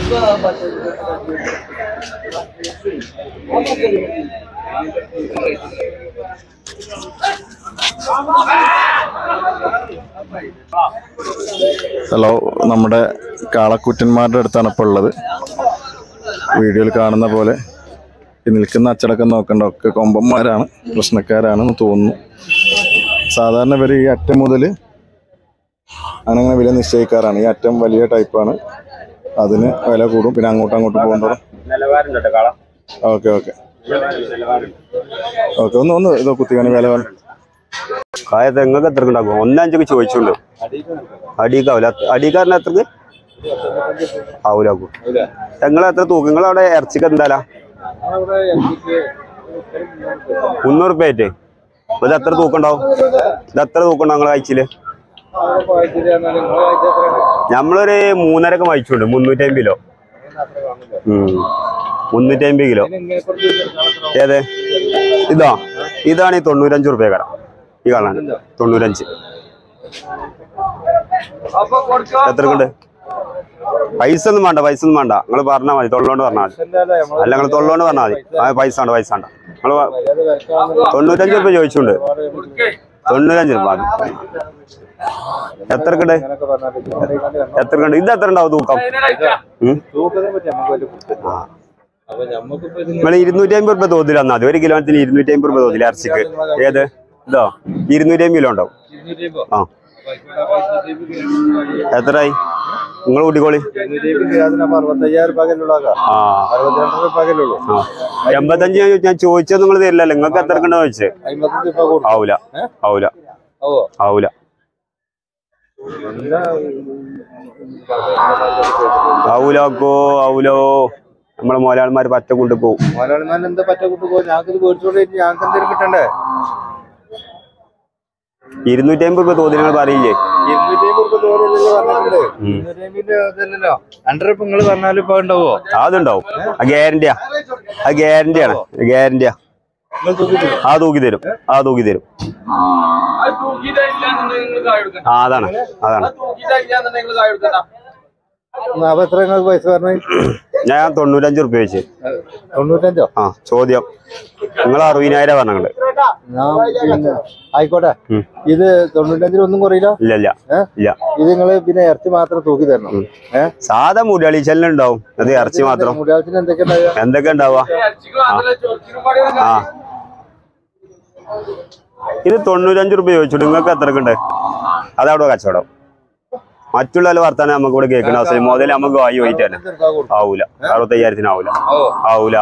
Hello നമ്മുടെ കാളക്കുറ്റന്മാരുടെ അടുത്താണ് ഇപ്പോൾ ഉള്ളത് വീഡിയോയിൽ കാണുന്ന പോലെ ഈ നിൽക്കുന്ന അച്ചടക്കം നോക്കണ്ട ഒക്കെ കൊമ്പന്മാരാണ് പ്രശ്നക്കാരാണെന്ന് തോന്നുന്നു സാധാരണ ഇവർ ഈ അറ്റം മുതൽ അങ്ങനെ വില നിശ്ചയിക്കാറാണ് ഈ അറ്റം വലിയ ടൈപ്പാണ് അതിന് വില കൂടും പിന്നെ അങ്ങോട്ടും അങ്ങോട്ടും പോകുമ്പോൾ ഓക്കെ ഓക്കെ ഓക്കെ ഒന്ന് ഒന്ന് ഇതോ കുത്തിക്കാണി വില വേണം കായ തെങ്ങൊക്കെ എത്ര ഉണ്ടാക്കും ഒന്നഞ്ചൊക്കെ ചോദിച്ചുണ്ട് അടിക്കാവില്ല അടിക്കാരന് എത്രക്ക് ആവൂലാക്കും തെങ്ങളെ എത്ര തൂക്കം നിങ്ങൾ അവിടെ ഇറച്ചിക്ക് എന്തായാലും മുന്നൂറ് റുപ്യ ആയിട്ട് ഇത് എത്ര തൂക്കം ഉണ്ടാവും ഇത് എത്ര തൂക്കം ഉണ്ടാവും നിങ്ങളെ കഴിച്ചില് നമ്മളൊരു മൂന്നരക്ക് വായിച്ചുണ്ട് മുന്നൂറ്റി അമ്പത് കിലോ മുന്നൂറ്റി അമ്പത് കിലോ ഏത് ഇതാ ഇതാണ് ഈ തൊണ്ണൂറ്റഞ്ച് റുപ്യ കട ഈ കാണാൻ തൊണ്ണൂറ്റഞ്ച് എത്രക്കുണ്ട് പൈസ ഒന്നും വേണ്ട പൈസ ഒന്നും വേണ്ട നിങ്ങൾ പറഞ്ഞാൽ മതി തൊള്ളോണ്ട് പറഞ്ഞാൽ മതി അല്ല നിങ്ങൾ തൊള്ളോണ്ട് പറഞ്ഞാൽ മതി ആ പൈസ വേണ്ട പൈസ വേണ്ട നിങ്ങൾ തൊണ്ണൂറ്റഞ്ച് റുപ്യ ചോദിച്ചുണ്ട് തൊണ്ണൂറ്റഞ്ച് രൂപ മതി. എത്രക്കുണ്ട് എത്രക്കുണ്ട് ഇത് എത്ര ഉണ്ടാവും തൂക്കം ഉം? ആ. നിങ്ങൾ ഇരുന്നൂറ്റി അമ്പത് റുപ്യ തോതിൽ തന്നാൽ മതി ഒരു കിലോത്തിന് ഇരുന്നൂറ്റി അമ്പത് റുപ്യ തോതിൽ ഇറച്ചിക്ക് ഏത് ഇതോ ഇരുന്നൂറ്റി അമ്പത് കിലോ ഉണ്ടാവും ആ എത്രയായി നിങ്ങൾ കൂട്ടിക്കോളി ആ ആ എൺപത്തഞ്ച് ഞാൻ- ഞാൻ ചോദിച്ചത് നിങ്ങൾ തരില്ലല്ലോ നിങ്ങൾക്ക് എത്ര കണ്ടോ ചോദിച്ചേ ആവൂല ആവൂല ആവൂല ആവൂലാക്കോ ആവൂലോ നമ്മളെ മോലാൾമാര് പറ്റ കൊണ്ടുപോകും മലയാളിമാൻ എന്താ പറ്റ കൂട്ട് പോകും ഞങ്ങൾക്ക് ഇത് മേടിച്ചോണ്ട് ഞങ്ങൾക്ക് എന്തെങ്കിലും കിട്ടണ്ടേ ഇരുന്നൂറ്റി അമ്പത് രൂപ തോന്നി നിങ്ങൾ പറയില്ലേ ഇരുന്നൂറ്റി അമ്പത് രൂപ തോന്നില്ലല്ലോ പറഞ്ഞിട്ടുണ്ട് ഉം. ഇരുന്നൂറ്റി അമ്പതിന്റെ ഇതല്ലല്ലോ രണ്ടര ഇപ്പൊ നിങ്ങൾ പറഞ്ഞാലും ഇപ്പൊ ഉണ്ടാവോ അതുണ്ടാവും ആ ഗ്യാരണ്ടിയാ ആ ഗ്യാരണ്ടിയാണ് ഗ്യാരണ്ടിയാ നിങ്ങൾ തൂക്കി തരും ആ തൂക്കി തരും ആ തൂക്കി തരും ആ അതാണ് അതാണ് എന്നാ, അപ്പൊ എത്ര നിങ്ങൾക്ക് പൈസ പറഞ്ഞു ഞാൻ തൊണ്ണൂറ്റഞ്ച് റുപ്യ വെച്ച് തൊണ്ണൂറ്റഞ്ചോ ആ ചോദ്യം നിങ്ങൾ അറുപതിനായിരം പറഞ്ഞത് ഞാൻ പിന്നെ ആയിക്കോട്ടെ ഉം. ഇത് തൊണ്ണൂറ്റഞ്ചിൽ ഒന്നും കുറയില്ല ഇല്ല ഇല്ല ഏ? ഇല്ല ഇത് നിങ്ങള് പിന്നെ ഇറച്ചി മാത്രം തൂക്കി തരണം ഏഹ് സാധാ മുടിയാളിച്ചെല്ലാം ഉണ്ടാവും അത് ഇറച്ചി മാത്രം മുടിയാളത്തിന് എന്തൊക്കെ ഉണ്ടാവുക എന്തൊക്കെ ഉണ്ടാവുക ആ ഇത് തൊണ്ണൂറ്റഞ്ച് റുപ്യ ചോദിച്ചു നിങ്ങൾക്ക് എത്രക്ക് ഉണ്ട് അതവിടെ കച്ചവടം മറ്റുള്ള വർത്താനം നമുക്ക് ഇവിടെ കേൾക്കണ അവസ്ഥ മുതൽ നമുക്ക് വായി പോയിട്ട് തന്നെ ആവൂല അറുപത്തയ്യായിരത്തിന് ആവൂല ആവൂല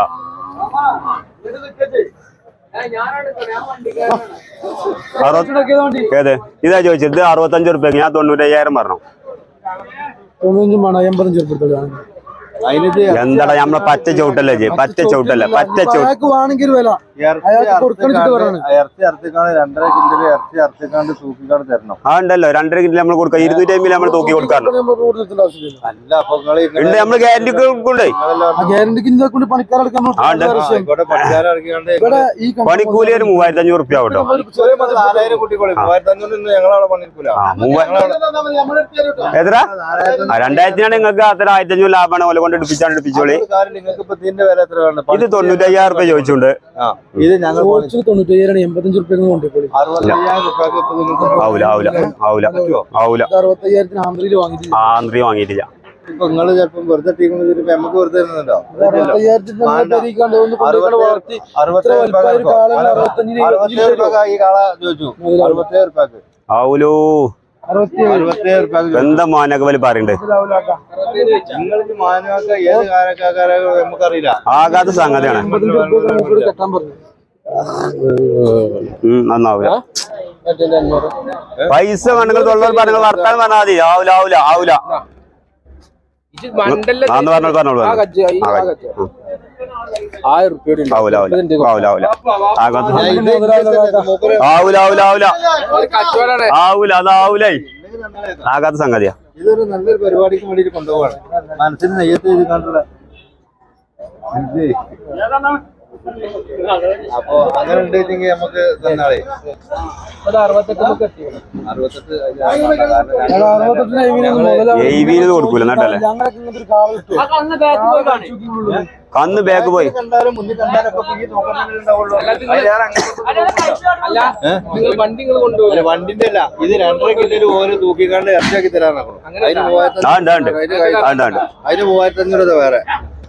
അറുപത്തി ഏത് ഇതാ ചോദിച്ചത് ഇത് അറുപത്തഞ്ച് റുപ്യ ഞാൻ തൊണ്ണൂറ്റയ്യായിരം പറഞ്ഞു തൊണ്ണൂറ്റഞ്ചും വേണം എൺപത്തഞ്ച് ഉറുപ്പിക അതിനിത് എന്താടാ നമ്മളെ പച്ച ചവിട്ടല്ലേ ചെയ്യും പച്ച ചവിട്ടല്ലേ പച്ച ചവിട്ട് അയാൾക്ക് വേണമെങ്കിൽ വില ഇറച്ചി അയാൾക്ക് കൊടുക്കണം അറുത്തിക്കാണ്ട് പറയാണ്. ഇറച്ചി അറുത്തിക്കാണ്ട് രണ്ടര കിലോ ഇറച്ചി അറുത്തിക്കാണ്ട് തൂക്കിക്കാണ്ട് തരണം ആ ഉണ്ടല്ലോ രണ്ടര കിലോ നമ്മൾ കൊടുക്കാം ഇരുന്നൂറ്റി അമ്പത് നമ്മൾ തൂക്കി കൊടുക്കാറുണ്ട് നമ്മൾ റോഡ് നിർത്തേണ്ട ആവശ്യമില്ല അല്ല അപ്പൊ നിങ്ങള് ഉണ്ട് നമ്മൾ ഗ്യാരണ്ടി കൊണ്ടേ ആ ഗ്യാരണ്ടിക്ക് ഇതിനെ കൊണ്ട് പണിക്കാരെടുക്കാൻ നമ്മൾ ആ, ഉണ്ട്. വേറെ വിഷയം. ഇവിടെ പണിക്കാരെ ഇറക്കിക്കാണ്ട് ഇവിടെ ഈ കമ്പനി പണിക്കൂലി ഒരു മൂവായിരത്തി അഞ്ഞൂറ് റുപ്യ ആവട്ടോ ചെറിയ മതി നാലായിരം കുട്ടിക്കോളി മൂവായിരത്തി അഞ്ഞൂറ് ഞങ്ങളവിടെ പണിക്കൂല ആ മൂവ എത്ര ആ, രണ്ടായിരത്തിനാണ് നിങ്ങൾക്ക് അത്ര ആയിരത്തി അഞ്ഞൂറ് ലാഭമാണ് ഓല കൊണ്ട് എടുപ്പിച്ചാണ് എടുപ്പിച്ചോളി കാര്യം നിങ്ങൾക്ക് ഇപ്പൊ ഇതിന്റെ വില എത്ര വേണം ഇത് തൊണ്ണൂറ്റയ്യായിരം റുപ്യ ചോദിച്ചുണ്ട് ആ ഇത് ഞങ്ങൾ ചോദിച്ചത് തൊണ്ണൂറ്റയ്യായിരം എൺപത്തഞ്ച് ഉറുപ്പിക കൊണ്ടുപോയി അറുപത്തയ്യായിരം റുപ്യക്ക് ഇപ്പൊ നിങ്ങൾക്ക് ആവൂല ആവൂല ആവൂല ആവൂല അറുപത്തയ്യായിരത്തിന് ആന്ധ്രയിൽ വാങ്ങിയിട്ട് ആന്ത്രി വാങ്ങിയിട്ടില്ല ഇപ്പൊ നിങ്ങൾ ചിലപ്പം വെറുതെ ടീക്കുന്നത് ഇപ്പൊ നമുക്ക് വെറുതെ തരുന്നുണ്ടോ അറുപത്തയ്യായിരത്തിന് വേണ്ട. പെരീക്കാണ്ട് ഒന്ന് കൊണ്ടുപോയി വളർത്തി അറുപത്തേഴ് ഇത്ര വലിപ്പമായ ഒരു കാളേനെ അറുപത്തഞ്ചിന് അറുപത്തേഴ് റുപ്യക്ക് ഈ കാള ചോദിച്ചു അറുപത്തേഴ് റുപ്യക്ക് ആവൂലോ അറുപത്തി അറുപത്തേഴ് റുപ്യക്ക് എന്താ മോനൊക്കെ വലിയ പറയണ്ട് നിങ്ങൾ മാനുവാക്ക ഏത് കാലക്കാരെ നമുക്കറിയില്ല ആകാത്ത സംഗതിയാണ് എൺപത്തഞ്ച് ഉറുപ്പിക മൂപ്പര് കെട്ടാൻ പറഞ്ഞു ഉം, നന്നാവൂല പൈസ വേണമെങ്കിൽ തൊള്ളൂർ പറഞ്ഞ വർത്താനം പറഞ്ഞാൽ മതി ആവൂല ആവൂല ആവൂല ആന്ന് പറഞ്ഞോളൂ പറഞ്ഞോളൂ ആ കജ്ജ്, ഈ ആ, ആ കജ്ജ്. ആയിരം ഉറുപ്പിക ആവൂല ആവൂല ആവൂല ആവൂല ആകാത്ത ഇത് മൂപ്പര് ആവൂല ആവൂല ആവൂല ആവൂല അതാവൂലേ ആകാത്ത സംഗതിയാ ഇതൊരു നല്ലൊരു പരിപാടിക്ക് വേണ്ടിയിട്ട് കൊണ്ടുപോവാണ് മനസ്സിന് നെയ്യത്ത് ചെയ്ത് കണ്ടുള്ള ഇത് അപ്പൊ അങ്ങനെ ഉണ്ടെങ്കിൽ നമുക്ക് തന്നാളേ ഒരു അറുപത്തെട്ട് നമുക്ക് എത്തി അറുപത്തെട്ട് അതിന് കാരണം ഞങ്ങൾ അറുപത്തെട്ടിന് എഴുപതിനൊന്നും മുതലാവില്ല. എഴുപതിന് കൊടുക്കൂല എന്നിട്ടല്ലേ ഞങ്ങളൊക്കെ ഇങ്ങനത്തെ ഒരു കാവൽ ഇട്ടു. കന്ന് ബാക്ക് പോയി കണ്ടാലും മുന്നിൽ കണ്ടാലും ഒക്കെ ഈ നോക്കാൻ ഉണ്ടാവുള്ളൂ അല്ല നിങ്ങൾ വണ്ടി നിങ്ങൾ കൊണ്ടുപോകും അല്ല വണ്ടിന്റെ അല്ല ഇത് രണ്ടര കിലോ ഓരോ തൂക്കിക്കാണ്ട് ഇറച്ചിയാക്കി തരാനാക്കണം അതിന് മൂവായിരത്തി ആ ഉണ്ട് ഉണ്ട് ആ, ഉണ്ട് ഉണ്ട് അതിന് മൂവായിരത്തി അഞ്ഞൂറ് രൂപ വേറെ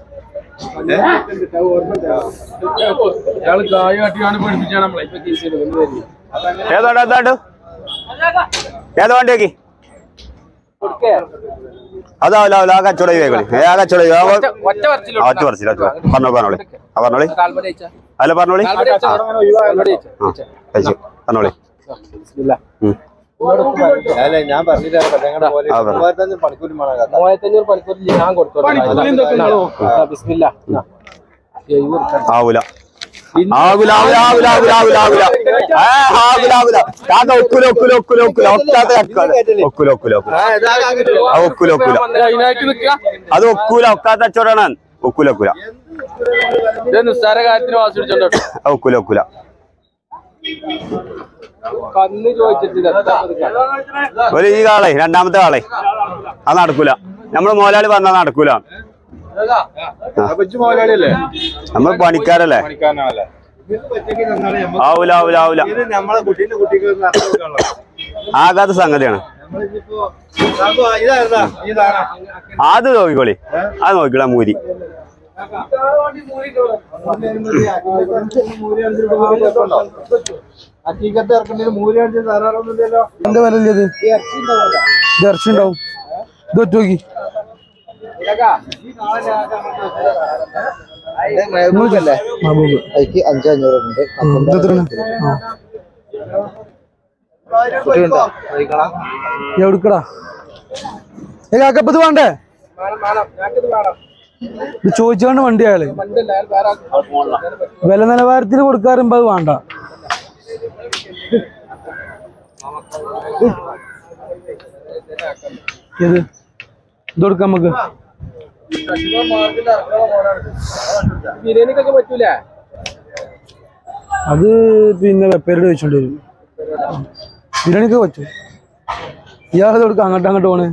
ഞങ്ങൾ കായ കാട്ടിയാണ് പഠിപ്പിച്ചാണ് നമ്മളെ ഇപ്പൊ കേസ് ചെയ്തത് ഏതാണ്ട് ഏതാണ്ട് ഏതാ വണ്ടിയാക്കി അതാവില്ല ആ കച്ചവടം ചെയ്തേക്കളി ഏ ആ കച്ചവടം ചെയ്തേ. ആ, ഒറ്റ പറച്ചിലോ ആ, ഒറ്റ പറച്ചില്ല ഒറ്റ പറച്ചില്ല. പറഞ്ഞോ പറഞ്ഞോളി ആ പറഞ്ഞോളി കാൽമടി അയച്ചാ അല്ല പറഞ്ഞോളി കാൽമടി അയച്ചാ കാൽമടി അയച്ചാ ആ കഴിച്ചു പറഞ്ഞോളി ഉം. അല്ല ഞാൻ പറഞ്ഞില്ല ഞങ്ങളുടെ പോലെ ആ, പറ. മൂവായിരത്തി അഞ്ഞൂറ് പണിക്കൂലി വേണം കേട്ടോ. മൂവായിരത്തഞ്ഞൂറ് പണിക്കൂറിൽ ഞാൻ കൊടുത്തോളാം ബിസ്മില്ല ആവൂല ആവൂല ആവൂല ആവൂല ആവൂല ആവൂല ആവൂല ഏ, ആവൂല ആവൂല കാക്ക ഒക്കൂല ഒക്കൂല ഒക്കൂല ഒക്കൂല ഒക്കാത്ത കക്കാതെ ഒക്കൂല ഒക്കൂല ഒക്കൂല ആ, ഇതാ കാക്കിട്ട് പോ. ആ ഒക്കൂല ഒക്കൂല അതിനായിട്ട് നിൽക്കുക അത് ഒക്കൂല ഒക്കാത്ത കച്ചവടാണ് ഒക്കൂല ഒക്കൂല ഇത് നിസ്സാര കാര്യത്തിന് വാസി പിടിച്ചോണ്ടോ ആ ഒക്കൂല ഒക്കൂല കന്ന് ചോദിച്ചിട്ട് ഇത് എത്ര കൊടുക്കാം? ഒരു ഈ കാളെ രണ്ടാമത്തെ കാളെ അത് നടക്കൂല നമ്മള് മോലാളി പറഞ്ഞാൽ നടക്കൂല അപ്പൊ ഇജ്ജ് മുതലാളിയല്ലേ നമ്മൾ പണിക്കാരല്ലേ പണിക്കാരനാണല്ലേ ഇത് പച്ചക്ക് തന്നാലേ നമ്മക്ക് ആവൂല ആവൂല ആവൂല ഇത് നമ്മളെ കുട്ടീന്റെ കുട്ടിക്ക് ഒന്ന് അർത്ഥം കൊടുക്കാനുള്ളതാ. ആകാത്ത സംഗതിയാണ് നമ്മളിപ്പോ സംഭവം ഇതായിരുന്നാ ഇതാണ് അത് നോക്കിക്കോളി അത് നോക്കിക്കോളാം മൂരി ഹക്കീക്കത്ത് ഇറക്കുന്നതിന് മൂല്യം അഞ്ച് ധാരാളമൊന്നുമില്ലല്ലോ എന്താ വില ഇല്ലത് ഇത് ഇറച്ചി ഉണ്ടാവും ഇത് ഒറ്റ നോക്കി മഹബൂബല്ലേ മഹബൂബ് അതിക്ക് അഞ്ചഞ്ഞൂറുണ്ട് ഇത് എത്രയാണ് കുട്ടിയുണ്ടോ കഴിക്കണം എവിടുക്കടാ ഏ കാക്കപ്പത് വേണ്ടേ ഇത് ചോദിച്ചാണ്ട് വണ്ടി അയാള് വില നിലവാരത്തിന് കൊടുക്കാറുമ്പോ അത് വേണ്ട ഇത് ഇത് കൊടുക്കാം നമുക്ക് ബിരിയാണിക്കൊക്കെ പറ്റൂലേ അത് പിന്നെ വെപ്പേരോട് ചോദിച്ചോണ്ട് വരും ബിരിയാണിക്ക് പറ്റും ഇയാളത് കൊടുക്കാം അങ്ങോട്ട് അങ്ങോട്ട് പോണേ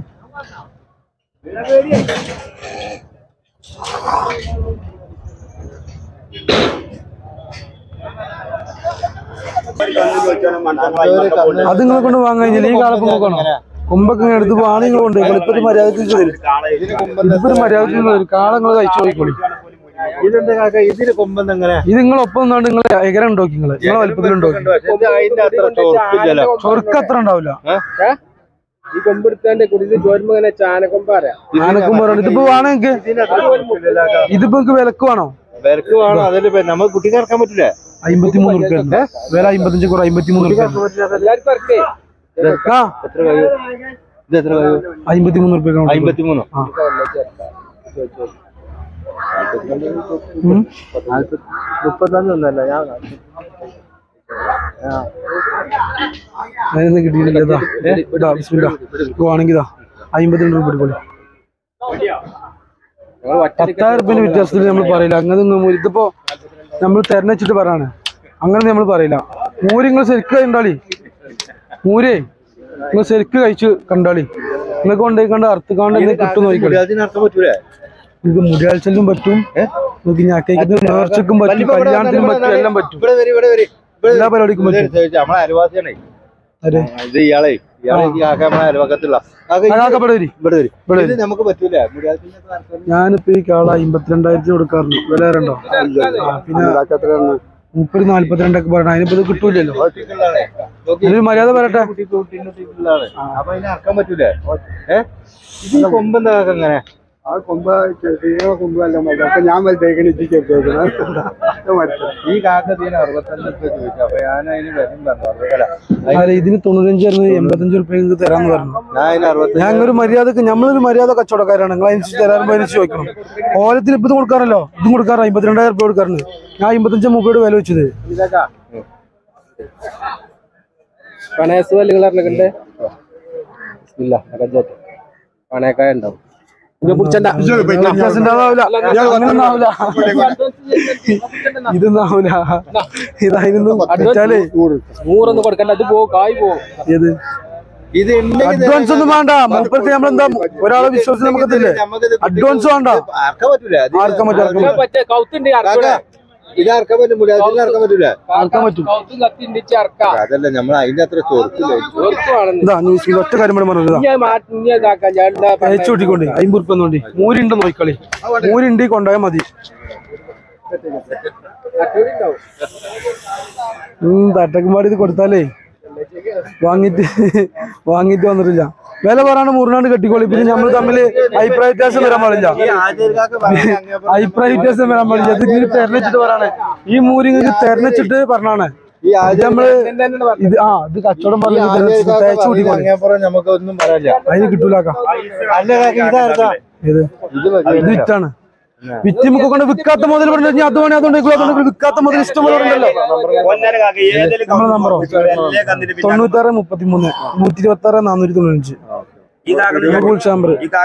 അത് നിങ്ങളെ കൊണ്ട് വാങ്ങാൻ കഴിഞ്ഞില്ല ഈ കാലപ്പം നോക്കണം കൊമ്പൊക്കെ ഇങ്ങനെ എടുത്ത് വാണി നിങ്ങൾ കൊണ്ട് ഇപ്പൊ ഒരു മര്യാദക്ക് തരും ഇപ്പൊ ഒരു മര്യാദക്ക് നിങ്ങൾ തരും കാള നിങ്ങൾ കഴിച്ചു നോക്കിക്കോളി ഇതെന്താ കാക്ക ഇതിന് കൊമ്പൻ എങ്ങനെ ഇത് നിങ്ങൾ ഒപ്പം നിന്നാണ്ട് നിങ്ങൾ എകരം ഉണ്ടാക്കി നിങ്ങൾ നിങ്ങളെ വലുപ്പത്തിലുണ്ടാക്കി അതിന്റെ അത്ര ചോർപ്പില്ലല്ലോ ചൊറുക്ക് അത്ര ഉണ്ടാവില്ല ഈ കൊമ്പെടുത്താണ്ട് കുടിച്ച് ചോരുമ്പോ ഇങ്ങനെ ചാനക്കൊമ്പാരാ ആനക്കും പറയണ്ട ഇതിപ്പോ വേണം നിങ്ങക്ക് ഇതിപ്പോ നിങ്ങക്ക് വിലക്ക് വേണോ വിലക്ക് വേണം അതിൽ നമ്മൾ കുട്ടിക്ക് ഇറക്കാൻ പറ്റില്ലേ അമ്പത്തി മൂന്ന് റുപ്യ വില അമ്പത്തഞ്ച് കുറവ് അമ്പത്തി മൂന്ന് റുപ്യ എല്ലാവർക്കും ഇറക്കേ ആ എത്ര കഴിയും ഇത് എത്ര കഴിയും അമ്പത്തി മൂന്ന് റുപ്യ അമ്പത്തി മൂന്നോ മുപ്പത്തഞ്ച് ഒന്നല്ല ഞാൻ അതിനൊന്നും കിട്ടിയിട്ടില്ല ഇതാ ഇതാ ബിസ്മില്ലാ ഇത് വേണമെങ്കിൽ ഇതാ അമ്പത്തിരണ്ട് രൂപ എടുക്കോളൂ പത്തായിരം റുപ്യന്റെ വ്യത്യാസത്തിൽ നമ്മൾ പറയില്ല അങ്ങനെ ഒന്നും ഇതിപ്പോ നമ്മൾ തെരഞ്ഞെച്ചിട്ട് പറയാണ് അങ്ങനെ നമ്മൾ പറയില്ല മൂര് നിങ്ങൾ ശരിക്കും കണ്ടാളി മൂരേ നിങ്ങൾ ശരിക്ക് കഴിച്ച് കണ്ടാളി നിങ്ങൾക്ക് കൊണ്ടുപോയി കണ്ട് അറുത്തുകാണ്ട് നിങ്ങൾക്ക് കിട്ടും നോക്കിക്കളി അതിന് ഇറക്കാൻ പറ്റൂലേ നിങ്ങൾക്ക് മുടിയാഴ്ചയിലും പറ്റും നിങ്ങൾക്ക് ഞാക്കേക്കുന്ന നേർച്ചക്കും പറ്റും കല്യാണത്തിനും പറ്റും എല്ലാം പറ്റും ഇവിടെ വരി ഇവിടെ വരി ഇവിടെ എല്ലാ പരിപാടിക്കും പറ്റും നമ്മളെ അയൽവാസിയാണേ അതെ ഇത് ഇയാളെ ഇയാളെ ഈ കാക്ക നമ്മളെ അയൽവക്കത്തുള്ള കാക്ക ഈ- അതാക്കപ്പെടെ വരി ഇവിടെ വരി ഇവിടെ ഇത് നമുക്ക് പറ്റൂല മുടിയാത്തിന്റെ ഒക്കെ ഇറക്കാൻ ഞാനിപ്പോ ഈ കാള അമ്പത്തിരണ്ടായിരത്തിന് കൊടുക്കാറുണ്ട് വില വരണ്ടോ ആ, പിന്നെ മുപ്പത് നാല്പത്തിരണ്ടൊക്കെ പറയണം അതിനിപ്പോ ഇത് കിട്ടൂലല്ലോ കുട്ടിക്കുള്ളതാണേ. നോക്കി. ഒരു മര്യാദ പറയട്ടെ കുട്ടിക്ക് കുട്ടീൻ്റെ കുട്ടിക്കുള്ളതാണ്. അപ്പൊ അതിനെ ഇറക്കാൻ പറ്റൂലേ ഏ ഇത് ഈ കൊമ്പ് എന്താ കാക്ക ഇങ്ങനെ ആ കൊമ്പ് ചെറിയ കൊമ്പല്ല മതി അപ്പൊ ഞാൻ വലുതേക്കണ ഇച്ചിക്ക് എടുത്തേക്കണം ഈ കാക്ക തീരെ അറുപത്തഞ്ച് രൂപ ചോദിച്ചു അപ്പൊ ഞാൻ അതിന് വരും പറഞ്ഞു അറുപതല്ല അല്ല ഇതിന് തൊണ്ണൂറ്റഞ്ച് ആയിരുന്നു എൺപത്തഞ്ച് റുപ്യ നിങ്ങൾക്ക് തരാന്ന് പറഞ്ഞു ഞാൻ അതിന് അറുപത്തഞ്ച് ഞാൻ അങ്ങനെ ഒരു മര്യാദക്ക് നമ്മളൊരു മര്യാദ കച്ചവടക്കാരാണ് നിങ്ങൾ അതിനനുസരിച്ച് തരാറുമ്പോ അതിനനുസരിച്ച് ചോദിക്കണം ഓലത്തിന് ഇപ്പം കൊടുക്കാറല്ലോ ഇതും കൊടുക്കാറ് അമ്പത്തിരണ്ടായിരം രൂപ കൊടുക്കാറുണ്ട് ഞാൻ അമ്പത്തഞ്ച് മുപ്പത് വില വെച്ചത് പണയസ് വല്ലുകൾ ഇറങ്ങിണ്ട് ഇല്ല അകജാറ്റ് പണയക്കായ ഉണ്ടാവും ഇന്നെ പിടിച്ചണ്ട വ്യത്യാസം ഉണ്ടാവില്ല അങ്ങനൊന്നും ആവില്ല ഇതൊന്നും ആവില്ല ഇതായിരുന്നു വെച്ചാലേ നൂറൊന്നും കൊടുക്കണ്ട അത് പോ കായ് പോ ഏത് ഇത് അഡ്വാൻസ് ഒന്നും വേണ്ട മൂപ്പർക്ക് നമ്മളെന്താ ഒരാളെ വിശ്വസിച്ച് നമുക്ക് തരില്ലേ അഡ്വാൻസ് വേണ്ട ആർക്കാൻ പറ്റൂല ഇത് ആർക്കാൻ പറ്റും ആർക്കാൻ പറ്റും പറ്റേ കൗത്തുണ്ട് കാക്ക, ഇത് ആർക്കാൻ പറ്റും മുടിയാതിൽ ആർക്കാൻ പറ്റൂല ആർക്കാൻ പറ്റും കൗത്തും കത്തി ഇണ്ടിച്ച് ഇറക്കാം അതല്ല നമ്മൾ അതിന്റെ അത്ര ചോർക്കില്ല ഓർക്കുവാണെന്ന് ഇതാ ന്യൂസ് ഒറ്റ കാര്യം കൂടെ പറഞ്ഞതാ ഇനി മാറ്റി ഇനി ഇതാക്കാം ഞാൻ എന്താ അയച്ചു കൂട്ടിക്കൊണ്ട് അമ്പത് ഉറുപ്പ്യ ഒന്നുകൊണ്ട് മൂരുണ്ട് നോക്കിക്കളി മൂരുണ്ട് കൊണ്ടുപോയാൽ മതി ഉം തട്ടക്കുമ്പാടി ഇത് കൊടുത്താലേ വാങ്ങിട്ട് വാങ്ങിട്ട് വന്നിട്ടില്ല വില പറയാണ്ട് മുറിനാണ്ട് കെട്ടിക്കോളി പിന്നെ നമ്മൾ തമ്മിൽ അഭിപ്രായ വ്യത്യാസം വരാൻ പാടില്ല അഭിപ്രായ വ്യത്യാസം വരാൻ പാടില്ല ഇത് ഇങ്ങനെ തെരഞ്ഞെച്ചിട്ട് പറയാണ് ഈ മൂരി ഇങ്ങനെ തെരഞ്ഞെച്ചിട്ട് പറഞ്ഞാണ് ഈ ഇത് നമ്മള് ഇത് ആ ഇത് കച്ചവടം പറഞ്ഞ് തേച്ചു കൂട്ടിക്കോളി അങ്ങേപ്പുറം നമുക്ക് ഒന്നും പറയാനില്ല അതിന് കിട്ടൂലാക്ക അല്ല കാക്ക ഇതാർക്കാ ഇത് ഇത് മതി. ഇത് വിറ്റാണ് വിറ്റ് നമുക്ക് കൊണ്ട് വിൽക്കാത്ത മുതൽ പറഞ്ഞു കഴിഞ്ഞാൽ അത് വേണേ അതുകൊണ്ട് ഇരിക്കും, അതുകൊണ്ട് വിൽക്കാത്ത മുതൽ ഇഷ്ടം പോലെ ഉണ്ടല്ലോ നമ്മളെ നമ്പറോ തൊണ്ണൂറ്റാറ് മുപ്പത്തി മൂന്ന് നൂറ്റി ഇരുപത്തി ആറ് നാനൂറ്റി തൊണ്ണൂറ്റഞ്ച് ഗൂഗിൾ ചാമ്പർ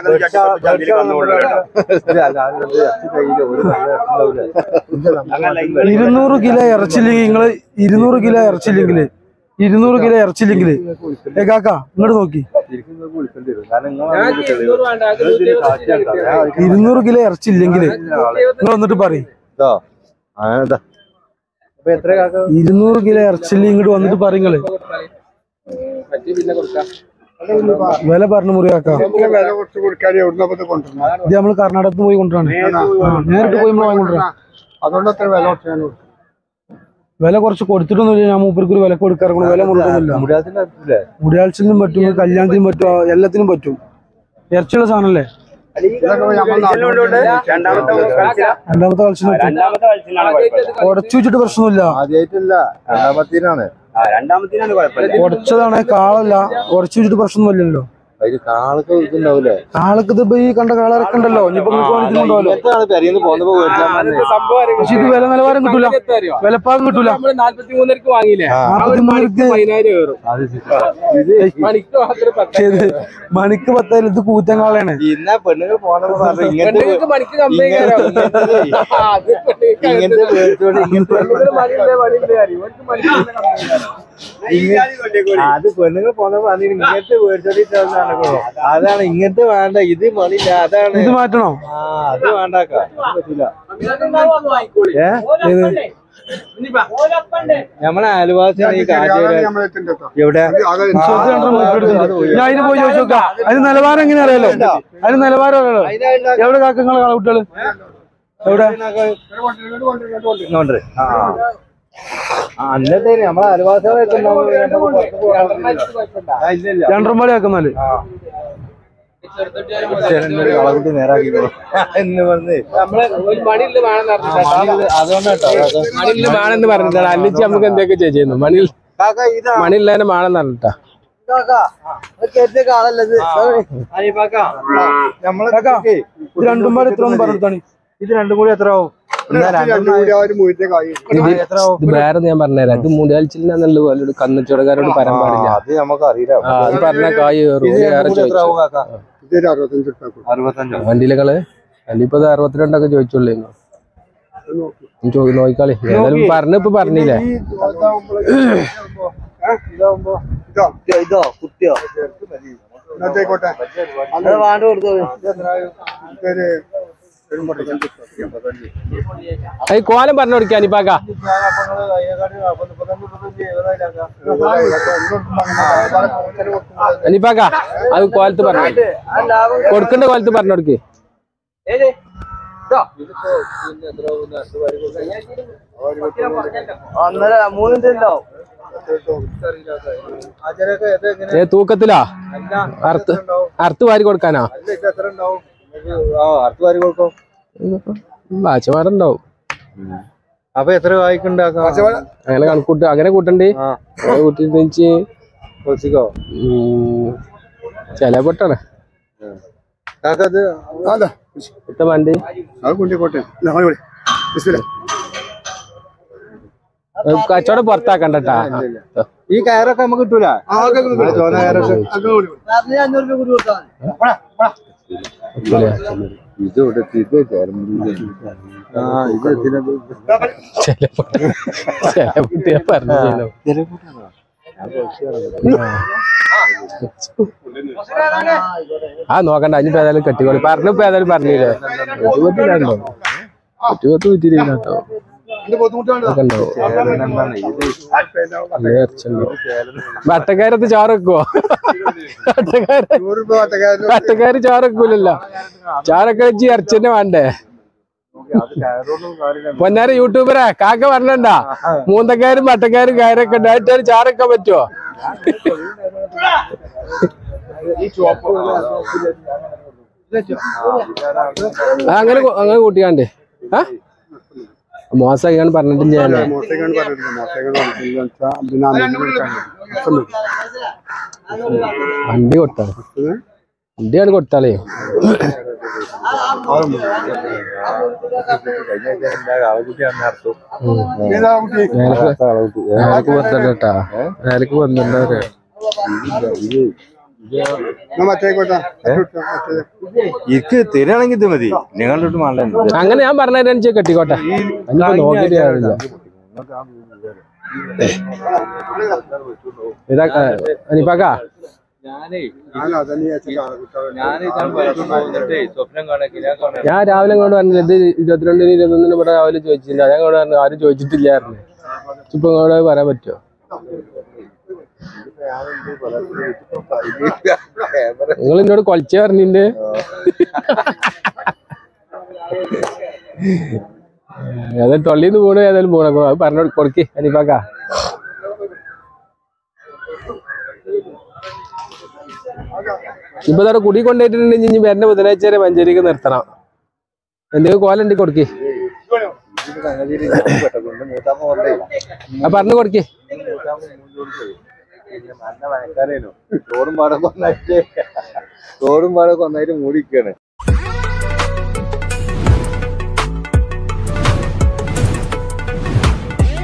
ഇത് അല്ല, അതിനകത്ത് ഇറച്ചി കയ്യില് ഒരു നല്ല ഇറച്ചി ഉണ്ടാവൂല. ഇരുന്നൂറ് കിലോ ഇറച്ചില്ലെങ്കിൽ നിങ്ങള് ഇരുന്നൂറ് കിലോ ഇറച്ചില്ലെങ്കിൽ ഇരുന്നൂറ് കിലോ ഇറച്ചില്ലെങ്കിൽ ഏ കാക്ക ഇങ്ങോട്ട് നോക്കി ഇരിക്കുന്നത് വിളിക്കേണ്ടി വരും. കാരണം നിങ്ങളെ ഞാൻ ഇരുന്നൂറ് വേണ്ട അത് നൂറ്റി ഇതില് എഴുപത്തഞ്ച് കാശ് കിട്ടും. ഞാൻ അതിന് ഇരുന്നൂറ് കിലോ ഇറച്ചില്ലെങ്കിൽ നിങ്ങൾ വന്നിട്ട് പറയും ഇതോ? അങ്ങനെ ഇതാ. അപ്പൊ എത്ര കാക്ക ഇരുന്നൂറ് കിലോ ഇറച്ചില്ലെങ്കിൽ ഇങ്ങോട്ട് വന്നിട്ട് പറയുങ്ങള് മറ്റേ പിന്നെ കൊടുക്കാം വില പറഞ്ഞു മുറി കാക്ക നമുക്ക് വില കുറച്ച് കൊടുക്കാതെ എവിടുന്നപ്പത് കൊണ്ടുവരണം ഇത് നമ്മള് കർണാടകത്തിൽ പോയി കൊണ്ടുവരാണ് ആ, നേരിട്ട് പോയി നമ്മൾ വാങ്ങിക്കൊണ്ടുവരാം അതുകൊണ്ട് അത്ര വില കുറച്ച് ഞാൻ കൊടുക്കും വില കുറച്ച് കൊടുത്തിട്ടൊന്നുമില്ല ഞാൻ മൂപ്പർക്ക് ഒരു വില കൊടുക്കാറുണ്ട് വില മുറിക്കൊന്നുമില്ല മുടിയാത്തിന്റെ അടുത്തില്ലേ മുടിയാഴ്ചയിലും പറ്റും കല്യാണത്തിനും പറ്റും ആ, എല്ലാത്തിനും പറ്റും ഇറച്ചിയുള്ള സാധനല്ലേ ഇതൊക്കെ നമ്മൾ നാട്ടിൽ രണ്ടാമത്തെ കളിച്ചിന് പറ്റും ഉടച്ചു വെച്ചിട്ട് പ്രശ്നമില്ല ആദ്യമായിട്ടില്ല രണ്ടാമത്തേനാണ് രണ്ടാമത്തേനാണ് കുഴപ്പമില്ല ഉടച്ചതാണ് കാളല്ല ഉടച്ചു വെച്ചിട്ട് പ്രശ്നമൊന്നുമില്ലല്ലോ അതിന് കാളൊക്കെ ഇതുണ്ടാവൂലേ കാളക്ക് ഇത് ഇപ്പൊ ഈ കണ്ട കാളറൊക്കെ ഉണ്ടല്ലോ ഇനിയിപ്പോ നിങ്ങൾക്ക് വേണ്ടിയിട്ടുണ്ടല്ലോ ഇങ്ങനത്താണ് പെരയിന്ന് പോന്നപ്പോ മേടിച്ചാൽ മതി. സംഭവം അറിയോ? പക്ഷെ ഇത് വില നിലവാരം കിട്ടൂല എത്ര അറിയോ? വിലപ്പാകം കിട്ടൂല നമ്മള് നാല്പത്തി മൂന്നരക്ക് വാങ്ങിയില്ലേ ആ. ആ ഒരു മണിക്ക് പതിനായിരം കയറും അത് ശരി. ഇത് മണിക്ക് മാത്രം പത്ത് ഇത് മണിക്ക് പത്തായാലും ഇത് കൂറ്റൻ കാളയാണ് ഇന്ന പെണ്ണുങ്ങൾ പോന്നപ്പോ പറഞ്ഞു ഇങ്ങനത്തെ പെണ്ണുങ്ങൾക്ക് മണിക്ക് കമ്പനി കയറാം ആ, അത് പെണ്ണുങ്ങൾക്ക് ഇങ്ങനത്തെ അങ്ങനത്തെ മേടിച്ചോണ്ട് ഇങ്ങനത്തെ പെണ്ണുങ്ങള് മണിയില്ലേ മണിയില്ലേ അറിയും ഇവർക്ക് മണിക്ക് അത് പെണ്ണുങ്ങൾ പോന്നപ്പോ അതിന് ഇങ്ങനത്തെ മേടിച്ചോണ്ടിട്ടാണ് നടക്കണോ അതാണ് ഇങ്ങനത്തെ വേണ്ട ഇത് മണിയില്ല അതാണ് ഇത് മാറ്റണോ ആ അത് വേണ്ടാക്ക അത് പറ്റൂല ഏ നമ്മളെ അയൽവാസിയാണ് ഈ കാറ്റുകാര് നമ്മളെത്തുണ്ട് കേട്ടോ എവിടെ സുഹൃത്ത് കണ്ടാ മൂപ്പര് എടുത്തില്ല. ഞാൻ അതിന് പോയി ചോദിച്ചു നോക്കാം അതിന് നിലവാരം എങ്ങനെ അറിയാലോ അതിന് നിലവാരം അറിയാലോ എവിടെ കാക്കങ്ങളെ കാളക്കുട്ടികള് എവിടെ ഇങ്ങോട്ട് ആ ആ, അന്നത്തെ നമ്മളെ അയൽവാസികളൊക്കെ ഉണ്ടാവും. നമുക്ക് പുറത്ത് പോകാൻ ആ, ഇല്ല ഇല്ല രണ്ടരമ്പാടി ആക്കുന്നാല് ചെറിയൊരു കളകുട്ടി നേരാക്കി എന്ന് പറഞ്ഞ് നമ്മള് ഒരു മണിയിൽ വേണം അതുകൊണ്ടാട്ടോ അത് മണിയിൽ വേണമെന്ന് പറഞ്ഞിട്ടാണ് അല്ലിച്ച് നമുക്ക് എന്തൊക്കെ ചെയ്യുന്നു മണിയിൽ കാക്ക ഇതാ മണിയില്ലാതെ വേണമെന്ന് പറഞ്ഞിട്ടാ നമ്മളെ കാക്ക, ഇത് രണ്ടും പാടെ എത്ര ഒന്ന് പറഞ്ഞിട്ടാണ് ഇത് രണ്ടും കൂടി എത്ര ആവും എന്നാ രണ്ടു രണ്ടും കൂടി ആ ഒരു മൂലത്തെ കായ് ഇത് എത്ര ആവും ഇത് വേറെ ഞാൻ പറഞ്ഞുതരാം ഇത് മുടിയാൽച്ചില്ലെന്നുള്ള പോലൊരു കന്നച്ചവടക്കാരോട് പറയാൻ പാടില്ല അത് നമുക്ക് അറിയില്ല ആ അത് പറഞ്ഞ കായ് കയറും ഇത് വേറെ രണ്ടും കൂടി എത്ര ചോദിച്ചു ആവും കാക്ക ഇതൊരു അറുപത്തഞ്ച് റുപ്യ കൊടുക്കും അറുപത്തഞ്ചോ വണ്ടിയിലങ്ങള് അല്ലിപ്പോ ഇത് അറുപത്തിരണ്ടൊക്കെ ചോദിച്ചുള്ളൂ നോക്കിക്കളി ഏതായാലും പറഞ്ഞു ഇപ്പൊ പറഞ്ഞില്ലേ ഈ ഇതാവുമ്പള് ഇതാവുമ്പോ ഇതോ ഇതോ കുത്തിയോ ഇന്നത്തേക്കോട്ടെ അത് വേണ്ട കൊടുത്തോ ഇതൊരു എൺപത്തഞ്ച് ഈ കോലം പറഞ്ഞു കൊടുക്കാൻ ഇപ്പാക്ക അനിപ്പാക്ക അത് കോലത്ത് പറഞ്ഞു കൊടുക്കേണ്ട കോലത്ത് പറഞ്ഞു കൊടുക്ക് ഒന്നര മൂന്നിന്റെ ഉണ്ടാവും ഏ തൂക്കത്തിലാ അറുത്ത് അറുത്ത് വാരി കൊടുക്കാനാ എത്ര ഉണ്ടാവും ആ അടുത്ത് വാരി കൊടുക്കും ബാച്ചമാരുണ്ടാവും അപ്പൊ എത്ര വായിക്കുണ്ടാക്കാം അങ്ങനെ കണക്കൂട്ട് അങ്ങനെ കൂട്ടണ്ടേ ആ അങ്ങനെ കൂട്ടിട്ട് വെച്ച് കൊച്ചിക്കോ ചില പൊട്ടാണ് കാക്കത് അതാ ഇത്ത വണ്ടി അത് കൊണ്ടിക്കോട്ടെ ഞങ്ങൾ ഇവിടെ ബിസ്മില്ലാ. കച്ചവടം പുറത്താക്കണ്ടട്ടാ ഈ കയറൊക്കെ നമുക്ക് കിട്ടൂല ആ, അതൊക്കെ ഒന്ന് ആ ചോന കയറൊക്കെ അതൊക്കെ കൂടി. ഇത് ഇവിടെ ഇത് ചേർന്ന് ആ ഇത് ഇതിനകത്ത് ചില പറഞ്ഞു ആ നോക്കണ്ട അഞ്ഞിപ്പോ ഏതായാലും കെട്ടിക്കോളി പറഞ്ഞപ്പോ ഏതായാലും പറഞ്ഞില്ലേ എട്ടുപത്തിലാണ്ടോ എട്ടുപത്ത് പറ്റിയില്ലാട്ടോ നോക്കണ്ടോ വട്ടക്കാരത്ത് ചോറ് വെക്കുവോ വട്ടക്കാര വട്ടക്കാര് ചോറ് വെക്കൂലല്ലോ ചോറൊക്കെ വെച്ച് ഇറച്ചന്നെ വേണ്ടേ പൊന്നാര യൂട്യൂബറാ കാക്ക പറഞ്ഞണ്ട മൂന്നക്കാരും വട്ടക്കാരും കയറൊക്കെ ഉണ്ടായിട്ട് ചാറൊക്കെ പറ്റുമോ ആ, അങ്ങനെ കൂ- അങ്ങനെ കൂട്ടിക്കാണ്ടേ ആ മോശമായിക്കാണ് പറഞ്ഞിട്ടും ചെയ്യാനേ മോശക്കാണ് പറഞ്ഞിട്ടുണ്ട് മോശക്കാണ് പറഞ്ഞിട്ടുണ്ടെന്ന് വെച്ചാൽ പിന്നെ അമ്മ വിളിക്കാൻ വണ്ടി കൊടുത്താ വണ്ടിയാണ് കൊടുത്താലേ നേരക്ക് പന്ത്രണ്ടാ നേരക്ക് പന്ത്രണ്ടാ മറ്റേക്കോട്ടാ ഇക്ക് തരാണെങ്കിൽ ഇത് മതി നിങ്ങളുടെ മള്ള അങ്ങനെ ഞാൻ പറഞ്ഞതിനനുസരിച്ച് കെട്ടിക്കോട്ടെ അതിനിപ്പോ നോക്കിയിട്ട് കാര്യമില്ല ഇതാ അനിപ്പാക്കാ ഞാനും അതന്നെ വിചാരിച്ചിട്ടാണ് സ്വപ്നം കാണാൻ ഞാൻ രാവിലെ ഇങ്ങോട്ട് പറഞ്ഞില്ല ഇത് ഇരുപത്തിരണ്ടിന് ഇരുപത്തൊന്നിന് ഇവിടെ രാവിലെ ചോദിച്ചില്ല ഞാൻ ഇങ്ങോട്ട് പറഞ്ഞു ആരും ചോദിച്ചിട്ടില്ലായിരുന്നു ഇപ്പൊ ഇങ്ങോട്ട് പറയാൻ പറ്റുമോ നിങ്ങൾ എന്നോട് കൊലച്ച പറഞ്ഞിണ്ട് ഏതായാലും തൊള്ളിന്ന് പോണു ഏതായാലും പോണ അത് പറഞ്ഞു കൊടുക്ക് അനിപ്പാക്ക ഇപ്പൊ ഇവിടെ കുടി കൊണ്ടുപോയിട്ടുണ്ടെങ്കിൽ ഇനി വരുന്ന ബുധനാഴ്ച വരെ മഞ്ചേരിക്ക് നിർത്തണം എന്തെങ്കിലും കോലുണ്ടി കൊടുക്ക് ആ പറഞ്ഞു കൊടുക്ക് തോടും പാടൊക്കെ ഒന്നായിട്ട് തോടും പാടൊക്കെ ഒന്നായിട്ട് മൂടിക്കാണ്